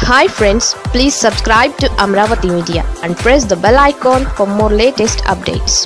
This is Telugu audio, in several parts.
hi friends please subscribe to Amaravati media and press the bell icon for more latest updates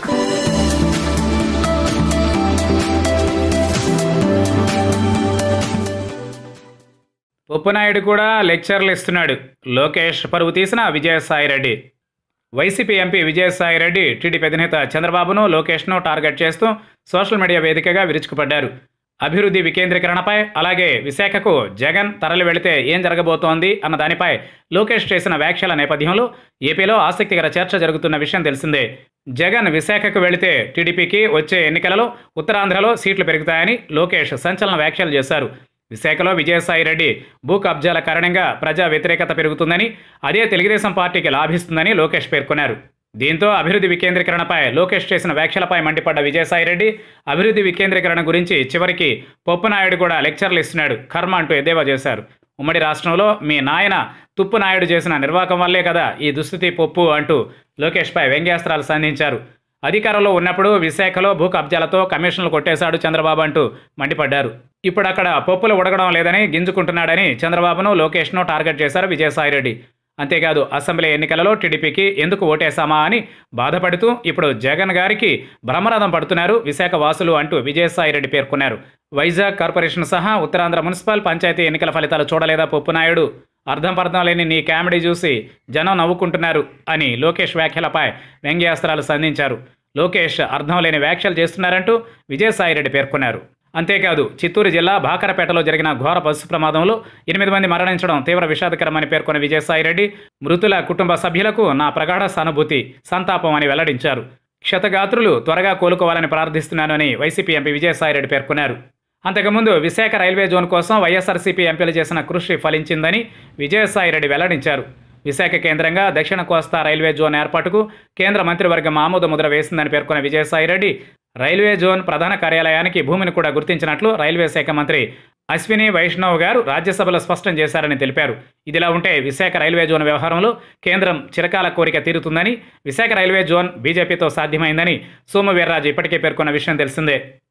ఉప్పనాయుడు కూడా లెక్చర్లు ఇస్తున్నాడు లోకేష్ పరువు తీసిన Vijayasai Reddy YCP MP Vijayasai Reddy TDP అధినేత చంద్రబాబును లోకేష్ను టార్గెట్ చేస్తూ సోషల్ మీడియా వేదికగా విరుచుకుపడ్డారు అభివృద్ధి వికేంద్రీకరణపై అలాగే విశాఖకు జగన్ తరలి వెళితే ఏం జరగబోతోంది అన్న దానిపై లోకేష్ చేసిన వ్యాఖ్యల నేపథ్యంలో ఏపీలో ఆసక్తికర చర్చ జరుగుతున్న విషయం తెలిసిందే జగన్ విశాఖకు వెళితే టీడీపీకి వచ్చే ఎన్నికలలో ఉత్తరాంధ్రలో సీట్లు పెరుగుతాయని లోకేష్ సంచలన వ్యాఖ్యలు చేశారు విశాఖలో విజయసాయిరెడ్డి భూ కబ్జాల కారణంగా ప్రజా వ్యతిరేకత పెరుగుతుందని అదే తెలుగుదేశం పార్టీకి లాభిస్తుందని లోకేష్ పేర్కొన్నారు దీంతో అభివృద్ధి వికేంద్రీకరణపై లోకేష్ చేసిన వ్యాఖ్యలపై మండిపడ్డ విజయసాయిరెడ్డి అభివృద్ధి వికేంద్రీకరణ గురించి చివరికి పొప్పునాయుడు కూడా లెక్చర్లు ఇస్తున్నాడు కర్మ అంటూ ఎద్దేవా చేశారు ఉమ్మడి రాష్ట్రంలో మీ నాయన తుప్పు నాయుడు చేసిన నిర్వాకం వల్లే కదా ఈ దుస్థితి పొప్పు అంటూ లోకేష్పై వ్యంగ్యాస్త్రాలు సంధించారు అధికారంలో ఉన్నప్పుడు విశాఖలో భూ కబ్జాలతో కమిషన్లు కొట్టేశాడు చంద్రబాబు అంటూ మండిపడ్డారు ఇప్పుడు అక్కడ పప్పులు ఉడకడం లేదని గింజుకుంటున్నాడని చంద్రబాబును లోకేష్ను టార్గెట్ చేశారు విజయసాయిరెడ్డి అంతేకాదు అసెంబ్లీ ఎన్నికలలో టీడీపీకి ఎందుకు ఓటేశామా అని బాధపడుతూ ఇప్పుడు జగన్ గారికి బ్రహ్మరథం పడుతున్నారు విశాఖ వాసులు అంటూ విజయసాయిరెడ్డి పేర్కొన్నారు వైజాగ్ కార్పొరేషన్ సహా ఉత్తరాంధ్ర మున్సిపల్ పంచాయతీ ఎన్నికల ఫలితాలు చూడలేదా పొప్పునాయుడు అర్థం పర్థం లేని నీ కామెడీ చూసి జనం నవ్వుకుంటున్నారు అని లోకేష్ వ్యాఖ్యలపై వ్యంగ్యాస్త్రాలు సంధించారు లోకేష్ అర్థం లేని వ్యాఖ్యలు చేస్తున్నారంటూ విజయసాయిరెడ్డి పేర్కొన్నారు అంతేకాదు చిత్తూరు జిల్లా బాకరపేటలో జరిగిన ఘోర బస్సు ప్రమాదంలో ఎనిమిది మంది మరణించడం తీవ్ర విషాదకరమని పేర్కొన్న విజయసాయిరెడ్డి మృతుల కుటుంబ సభ్యులకు నా ప్రగాఢ సానుభూతి సంతాపం అని వెల్లడించారు క్షతగాత్రులు త్వరగా కోలుకోవాలని ప్రార్థిస్తున్నానని వైసీపీ ఎంపీ విజయసాయిరెడ్డి పేర్కొన్నారు అంతకుముందు విశాఖ రైల్వే జోన్ కోసం వైఎస్ఆర్సీపీ ఎంపీలు చేసిన కృషి ఫలించిందని విజయసాయిరెడ్డి వెల్లడించారు విశాఖ కేంద్రంగా దక్షిణ కోస్తా రైల్వే జోన్ ఏర్పాటుకు కేంద్ర మంత్రివర్గం ఆమోద ముద్ర వేసిందని పేర్కొన్న విజయసాయిరెడ్డి రైల్వే జోన్ ప్రధాన కార్యాలయానికి భూమిని కూడా గుర్తించినట్లు రైల్వే శాఖ మంత్రి అశ్విని వైష్ణవ్ గారు రాజ్యసభలో స్పష్టం చేశారని తెలిపారు ఇదిలా ఉంటే విశాఖ రైల్వే జోన్ వ్యవహారంలో కేంద్రం చిరకాల కోరిక తీరుతుందని విశాఖ రైల్వే జోన్ బీజేపీతో సాధ్యమైందని సోము వీర్రాజు ఇప్పటికే పేర్కొన్న విషయం తెలిసిందే